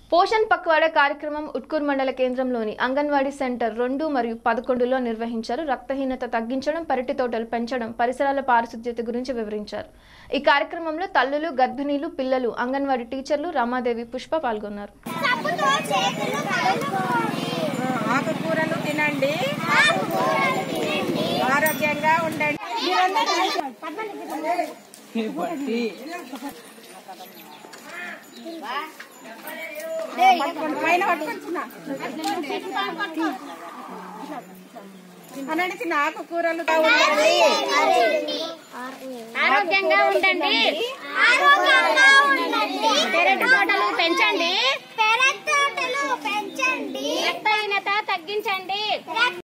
పోషణ్ పక్వాడ కార్యక్రమం ఉట్కూర్ మండల కేంద్రంలోని అంగన్వాడీ సెంటర్ రెండు మరియు పదకొండులో నిర్వహించారు రక్తహీనత తగ్గించడం పెరటి తోటలు పెంచడం పరిసరాల పారిశుద్ధ్యత గురించి వివరించారు ఈ కార్యక్రమంలో తల్లులు గర్భిణీలు పిల్లలు అంగన్వాడీ టీచర్లు రమాదేవి పుష్ప పాల్గొన్నారు సబ్బుతో చేతులు కడుక్కోండి ఆకుకూరలు తినండి ఆరోగ్యంగా ఉండండి బట్టి పట్టుకోండి, పైన పట్టుకుంటున్నా అనండి తిన్న ఆకుకూరలు ఉండండి ఆరోగ్యంగా ఉండండి ఆరోగ్యంగా ఉండండి పెరటి తోటలు పెంచండి పెరట్ తోటలు పెంచండి రక్తహీనత తగ్గించండి